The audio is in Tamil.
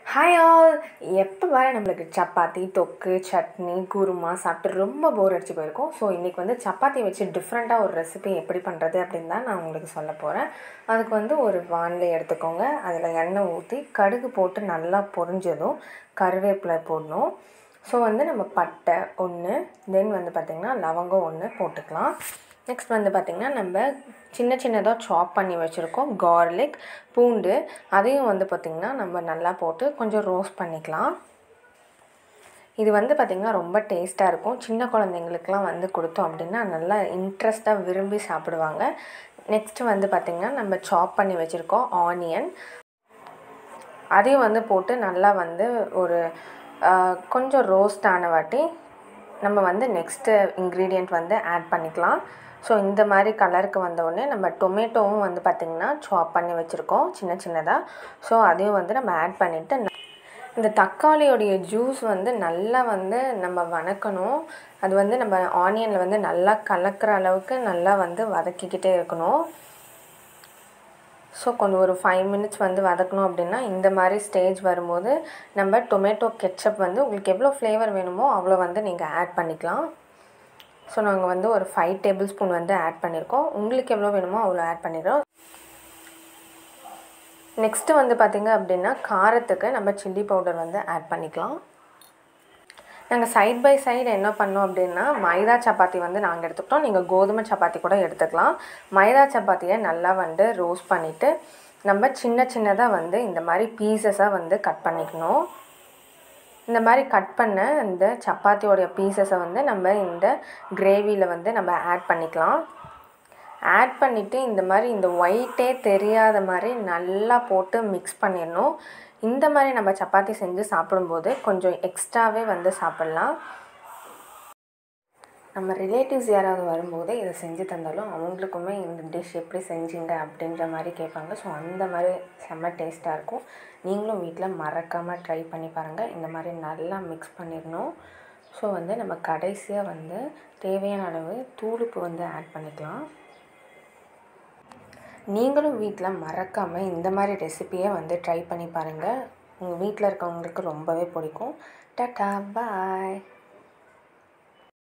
ஹாய் ஆல் எப்போ வர நம்மளுக்கு சப்பாத்தி தொக்கு சட்னி குருமா சாப்பிட்டு ரொம்ப போர் அடிச்சு போயிருக்கோம் ஸோ இன்றைக்கி வந்து சப்பாத்தி வச்சு டிஃப்ரெண்ட்டாக ஒரு ரெசிபி எப்படி பண்ணுறது அப்படின்னு தான் நான் உங்களுக்கு சொல்ல போகிறேன் அதுக்கு வந்து ஒரு வானிலை எடுத்துக்கோங்க அதில் எண்ணெய் ஊற்றி கடுகு போட்டு நல்லா பொரிஞ்சதும் கருவேப்பிலை போடணும் ஸோ வந்து நம்ம பட்டை ஒன்று தென் வந்து பார்த்திங்கன்னா லவங்கம் ஒன்று போட்டுக்கலாம் நெக்ஸ்ட் வந்து பார்த்திங்கன்னா நம்ம சின்ன சின்னதாக சாப் பண்ணி வச்சுருக்கோம் கார்லிக் பூண்டு அதையும் வந்து பார்த்திங்கன்னா நம்ம நல்லா போட்டு கொஞ்சம் ரோஸ்ட் பண்ணிக்கலாம் இது வந்து பார்த்திங்கன்னா ரொம்ப டேஸ்ட்டாக இருக்கும் சின்ன குழந்தைங்களுக்குலாம் வந்து கொடுத்தோம் அப்படின்னா நல்லா இன்ட்ரெஸ்ட்டாக விரும்பி சாப்பிடுவாங்க நெக்ஸ்ட்டு வந்து பார்த்திங்கன்னா நம்ம சாப் பண்ணி வச்சுருக்கோம் ஆனியன் அதையும் வந்து போட்டு நல்லா வந்து ஒரு கொஞ்சம் ரோஸ்ட் ஆன வாட்டி நம்ம வந்து நெக்ஸ்ட்டு இன்க்ரீடியண்ட் வந்து ஆட் பண்ணிக்கலாம் ஸோ இந்த மாதிரி கலருக்கு வந்தவுடனே நம்ம டொமேட்டோவும் வந்து பார்த்திங்கன்னா சாப் பண்ணி வச்சுருக்கோம் சின்ன சின்னதாக ஸோ அதையும் வந்து நம்ம ஆட் பண்ணிவிட்டு இந்த தக்காளியோடைய ஜூஸ் வந்து நல்லா வந்து நம்ம வணக்கணும் அது வந்து நம்ம ஆனியனில் வந்து நல்லா கலக்கிற அளவுக்கு நல்லா வந்து வதக்கிக்கிட்டே இருக்கணும் ஸோ கொஞ்சம் ஒரு ஃபைவ் மினிட்ஸ் வந்து வதக்கணும் அப்படின்னா இந்த மாதிரி ஸ்டேஜ் வரும்போது நம்ம டொமேட்டோ கெச்சப் வந்து உங்களுக்கு எவ்வளோ ஃப்ளேவர் வேணுமோ அவ்வளோ வந்து நீங்கள் ஆட் பண்ணிக்கலாம் ஸோ நாங்கள் வந்து ஒரு ஃபைவ் டேபிள் ஸ்பூன் வந்து ஆட் பண்ணியிருக்கோம் உங்களுக்கு எவ்வளோ வேணுமோ அவ்வளோ ஆட் பண்ணிடுறோம் நெக்ஸ்ட்டு வந்து பார்த்திங்க அப்படின்னா காரத்துக்கு நம்ம சில்லி பவுடர் வந்து ஆட் பண்ணிக்கலாம் நாங்கள் சைட் பை சைடு என்ன பண்ணோம் அப்படின்னா மைதா சப்பாத்தி வந்து நாங்கள் எடுத்துக்கிட்டோம் நீங்கள் கோதுமை சப்பாத்தி கூட எடுத்துக்கலாம் மைதா சப்பாத்தியை நல்லா வந்து ரோஸ்ட் பண்ணிவிட்டு நம்ம சின்ன சின்னதாக வந்து இந்த மாதிரி பீசஸாக வந்து கட் பண்ணிக்கணும் இந்த மாதிரி கட் பண்ண இந்த சப்பாத்தியோடைய பீசஸை வந்து நம்ம இந்த கிரேவியில் வந்து நம்ம ஆட் பண்ணிக்கலாம் ஆட் பண்ணிவிட்டு இந்த மாதிரி இந்த ஒயிட்டே தெரியாத மாதிரி நல்லா போட்டு மிக்ஸ் பண்ணிடணும் இந்த மாதிரி நம்ம சப்பாத்தி செஞ்சு சாப்பிடும்போது கொஞ்சம் எக்ஸ்ட்ராவே வந்து சாப்பிட்லாம் நம்ம ரிலேட்டிவ்ஸ் யாராவது வரும்போது இதை செஞ்சு தந்தாலும் அவங்களுக்குமே இந்த டிஷ் எப்படி செஞ்சீங்க அப்படின்ற மாதிரி கேட்பாங்க ஸோ அந்த மாதிரி செம்ம டேஸ்ட்டாக இருக்கும் நீங்களும் வீட்டில் மறக்காமல் ட்ரை பண்ணி பாருங்கள் இந்த மாதிரி நல்லா மிக்ஸ் பண்ணிடணும் ஸோ வந்து நம்ம கடைசியாக வந்து தேவையான அளவு தூளுப்பு வந்து ஆட் பண்ணிக்கலாம் நீங்களும் வீட்டில் மறக்காமல் இந்த மாதிரி ரெசிப்பியை வந்து ட்ரை பண்ணி பாருங்கள் உங்கள் வீட்டில் இருக்கவங்களுக்கு ரொம்பவே பிடிக்கும் டாட்டா பாய்